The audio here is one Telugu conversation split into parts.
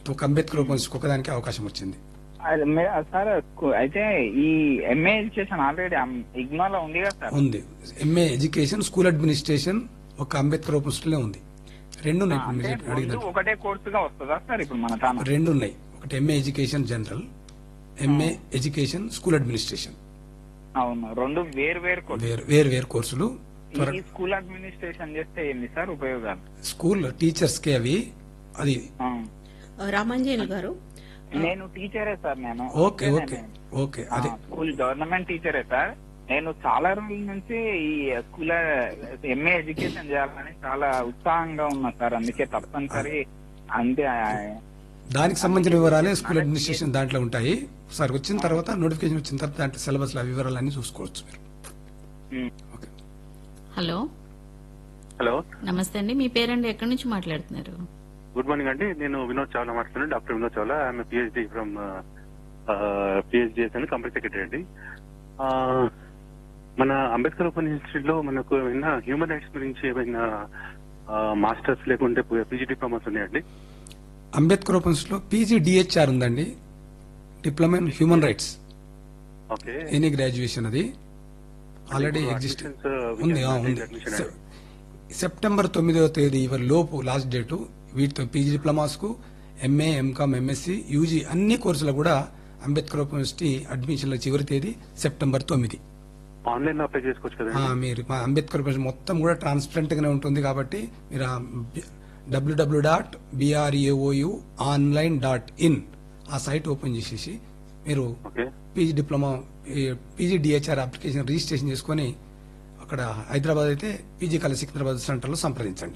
ఒక అంబేద్కర్ ఓపెన్ స్కూల్ ఒకదానికి అవకాశం వచ్చింది అది మే- సార్ కు- అయితే ఈ ఎంఏ ఎడ్యుకేషన్ ఆల్రెడీ ఇగ్నోలో ఉంది కదా సార్ ఉంది ఎంఏ ఎడ్యుకేషన్ స్కూల్ అడ్మినిస్ట్రేషన్ ఒక అంబేద్కర్ ఓపెన్ స్కూల్లో ఉంది రెండు ఉన్నాయి ఇప్పుడు అంటే మీరు రెండు అడిగినట్టు ఒకటే కోర్సుగా వస్తుందా సార్ ఇప్పుడు మన తాను రెండు ఉన్నాయి ఒకటి MA education general MA education school administration అవును రెండు వేరు వేరు కోర్సు వేరు వేరు వేరు కోర్సులు త్వర ఈ స్కూల్ అడ్మినిస్ట్రేషన్ చేస్తే ఏంది సార్ ఉపయోగాలు స్కూల్ టీచర్స్ కి అవి అది ఆ. రామాంజనేయులు గారు నేను టీచరే సార్ నేను ఓకే ఓకే ఓకే ఆ, అదే స్కూల్ గవర్నమెంట్ టీచరే సార్ నేను చాలా రోజుల నుంచి ఈ స్కూల్ ఎంఏ ఎడ్యుకేషన్ చేయాలని చాలా ఉత్సాహంగా ఉన్నా సార్ అందుకే తప్పనిసరి అంతే ఆ, దానికి సంబంధించిన వివరాలే స్కూల్ అడ్మినిస్ట్రేషన్ దాంట్లో ఉంటాయి సార్ వచ్చిన తర్వాత నోటిఫికేషన్ వచ్చిన తర్వాత దాంట్లో సిలబస్ లో వివరాలన్నీ చూసుకోవచ్చు మీరు ఉమ్. ఓకే హలో హలో నమస్తే అండి మీ పేరండి ఎక్కడి నుంచి మాట్లాడుతున్నారు గుడ్ మార్నింగ్ అండి నేను వినోద్ చావ్లా మాట్లాడుతున్నాను doctor Vinod Chawla I am PhD from PhD అని కంపెనీ సెక్రటరీ అండి ఆ, మన అంబేద్కర్ ఓపెన్ ఇన్స్టిట్యూట్ లో మనకు ఏమైనా హ్యూమన్ రైట్స్ గురించి ఏమైనా మాస్టర్స్ లేకుంటే పీజీ డిప్లొమాస్ ఉన్నాయండి అంబేద్కర్ ఓపెన్స్ లో పీజీ డిహెచ్ఆర్ ఉందండి diploma in human rights okay any graduation అది already exist admissions, uh, we ఉంది can ఆ, take ఉంది admission సె- సెప్టెంబర్ తొమ్మిదవ తేదీ ఇవరి లోపు లాస్ట్ డేటు వీటితో పీజీ డిప్లొమాస్ కు ఎంఏ ఎంకామ్ ఎంఎస్సి యూజీ అన్ని కోర్సులు కూడా అంబేద్కర్ ఓపెన్ యూనివర్సిటీ అడ్మిషన్ల చివరి తేదీ సెప్టెంబర్ తొమ్మిది ఆన్లైన్ లో అప్లై చేసుకోవచ్చు ఆ, కదండి మీరు మా అంబేద్కర్ ఓపెన్ మొత్తం కూడా ట్రాన్స్పరెంట్ గానే ఉంటుంది కాబట్టి మీరు WWW dot BRAOU online dot in ఆ సైట్ ఓపెన్ చేసేసి మీరు okay PG diploma PG DHR application registration చేసుకొని అక్కడ హైదరాబాద్ అయితే పీజీ కాలేజ్ సికింద్రాబాద్ సెంటర్లో సంప్రదించండి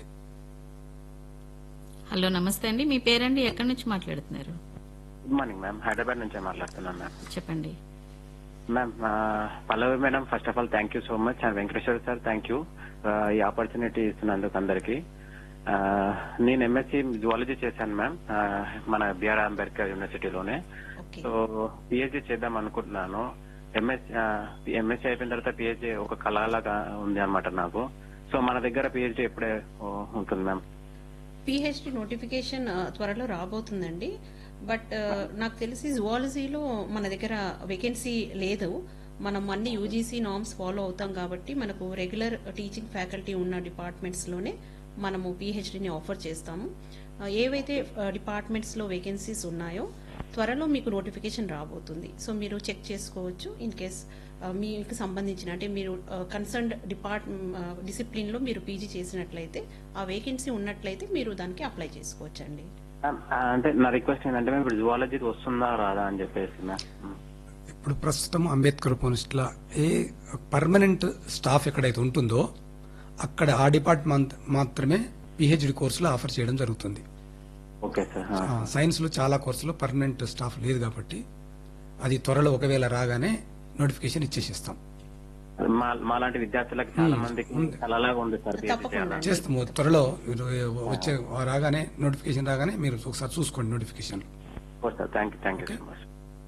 హలో నమస్తే అండి మీ పేరండి ఎక్కడి నుంచి మాట్లాడుతున్నారు గుడ్ మార్నింగ్ మ్యామ్ హైదరాబాద్ నుంచి మాట్లాడుతున్నాను మ్యామ్ చెప్పండి మ్యామ్ ఆ, Pallavi madam first of all thank you so much and Venkateswara sir thank you ఈ ఆపర్చునిటీ ఇస్తున్నందుకు అందరికి ఆ, నేను ఎంఎస్సి జువాలజీ చేశాను మ్యామ్ ఆ, మన బిఆర్ అంబేద్కర్ యూనివర్సిటీలోనే ఓకే సో పిహెచ్డి చేద్దాం అనుకుంటున్నాను ఎంఎస్ ఎంఎస్సి అయిపోయిన తర్వాత పిహెచ్డి ఒక కళలాగా ఉంది అనమాట నాకు సో మన దగ్గర పిహెచ్డి ఎప్పుడే ఓ, ఉంటుంది మ్యామ్ పిహెచ్డి నోటిఫికేషన్ ఆ, త్వరలో రాబోతుందండి బట్ ఆ, నాకు తెలిసి జువాలజీలో మన దగ్గర వేకెన్సీ లేదు మనం అన్ని యూజీసీ నామ్స్ ఫాలో అవుతాం కాబట్టి మనకు రెగ్యులర్ టీచింగ్ ఫ్యాకల్టీ ఉన్న డిపార్ట్మెంట్స్ లోనే మనము పిహెచ్డిని ఆఫర్ చేస్తాము ఆ, ఏవైతే డిపార్ట్మెంట్స్ లో వేకెన్సీస్ ఉన్నాయో త్వరలో మీకు నోటిఫికేషన్ రాబోతుంది సో మీరు చెక్ చేసుకోవచ్చు ఇన్ కేస్ మీకు సంబంధించిన అంటే మీరు కన్సర్న్డ్ డిపార్ట్ డిసిప్లిన్ లో మీరు పీజీ చేసినట్లయితే ఆ వేకెన్సీ ఉన్నట్లయితే మీరు దానికి అప్లై చేసుకోవచ్చండి మ్యామ్, ఆ, అంటే నా రిక్వెస్ట్ ఏంటంటే మ్యామ్ ఇప్పుడు జువాలజీకి వస్తుందా రాదా అని చెప్పేసి మ్యామ్ ఇప్పుడు ప్రస్తుతం అంబేద్కర్ యూనివర్సిటీలో ఏ పర్మనెంట్ స్టాఫ్ ఎక్కడైతే ఉంటుందో అక్కడ ఆ డిపార్ట్మెంట్ మాత్రమే పిహెచ్డి కోర్సులో ఆఫర్ చేయడం జరుగుతుంది ఓకే సార్ ఆ. సైన్స్ లో చాలా కోర్సులో పర్మనెంట్ స్టాఫ్ లేదు కాబట్టి అది త్వరలో ఒకవేళ రాగానే నోటిఫికేషన్ ఇచ్చేసిస్తాం మా మాలాంటి విద్యార్థులకు చాలా మందికి కలలాగా ఉంది సార్ PhD తప్పకుండా. చేయాలని. చేస్తాము త్వరలో మీరు వచ్చే రాగానే నోటిఫికేషన్ రాగానే మీరు ఒకసారి చూసుకోండి notification okay sir thank you thank you so much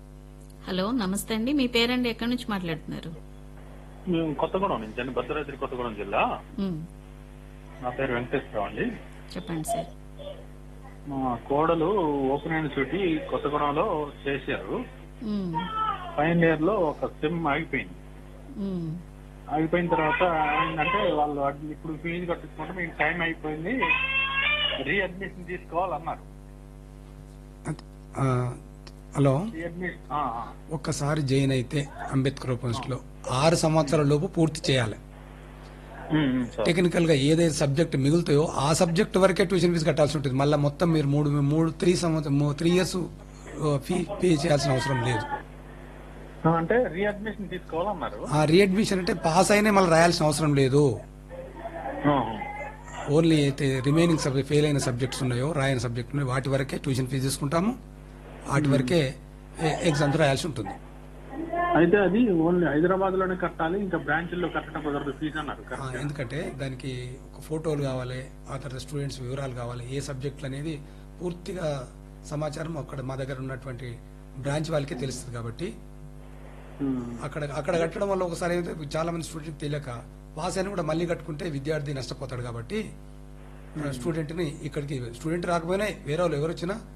hello నమస్తే అండి మీ పేరండి ఎక్కడి నుంచి మాట్లాడుతున్నారు మేము కొత్తగూడెం నుంచి అండి భద్రాద్రి కొత్తగూడెం జిల్లా ఉమ్, నా పేరు వెంకటేశ్వరరావు అండి చెప్పండి సార్ మా కోడలు ఓపెన్ యూనివర్సిటీ కొత్తగూడెంలో చేశారు ఉమ్, ఫైనల్ ఇయర్ లో ఒక సిమ్ ఆగిపోయింది ఉమ్, ఆగిపోయిన తర్వాత ఏంటంటే వాళ్ళు అడ్- ఇప్పుడు ఫీజు కట్టించుకుంటే మీకు టైం అయిపోయింది రీఅడ్మిషన్ తీసుకోవాలన్నారు ఆ, హలో రీఅడ్మిషన్ ఒక్కసారి జాయిన్ అయితే అంబేద్కర్ యూనివర్సిటీలో ఆరు సంవత్సరాల లోపు పూర్తి చేయాలి టెక్నికల్ గా ఏదైతే సబ్జెక్ట్ మిగులుతాయో ఆ సబ్జెక్ట్ వరకే ట్యూషన్ ఫీజు కట్టాల్సి ఉంటుంది మళ్ళీ మొత్తం మీరు మూడు మూడు త్రీ సంవత్సరం త్రీ ఇయర్స్ ఫీ పే చేయాల్సిన అవసరం లేదు అంటే రీఅడ్మిషన్ తీసుకోవాలన్నారు ఆ రీఅడ్మిషన్ అంటే పాస్ అయినా మళ్ళీ రాయాల్సిన అవసరం లేదు ఓన్లీ అయితే రిమైనింగ్ సబ్జెక్ట్ ఫెయిల్ అయిన సబ్జెక్ట్స్ ఉన్నాయో రాయని సబ్జెక్ట్ ఉన్నాయో వాటి వరకే ట్యూషన్ ఫీజు తీసుకుంటాము వాటి వరకే ఎగ్జామ్స్ రాయాల్సి ఉంటుంది అయితే అది ఓన్లీ హైదరాబాద్ లోనే కట్టాలి ఇంకా బ్రాంచ్ల్లో కట్టడం కుదరదు ఫీజు అన్నారు ఆ, ఎందుకంటే దానికి ఒక ఫోటోలు కావాలి ఆ తర్వాత స్టూడెంట్స్ వివరాలు కావాలి ఏ సబ్జెక్టులు అనేది పూర్తిగా సమాచారం అక్కడ మా దగ్గర ఉన్నటువంటి బ్రాంచ్ వాళ్ళకే తెలుస్తుంది కాబట్టి అక్కడ అక్కడ కట్టడం వల్ల ఒకసారి ఏంటంటే చాలా మంది స్టూడెంట్ తెలియక పాస్ అయినా కూడా మళ్ళీ కట్టుకుంటే విద్యార్థి నష్టపోతాడు కాబట్టి స్టూడెంట్ ని ఇక్కడికి స్టూడెంట్ రాకపోయినా వేరే వాళ్ళు ఎవరు వచ్చినా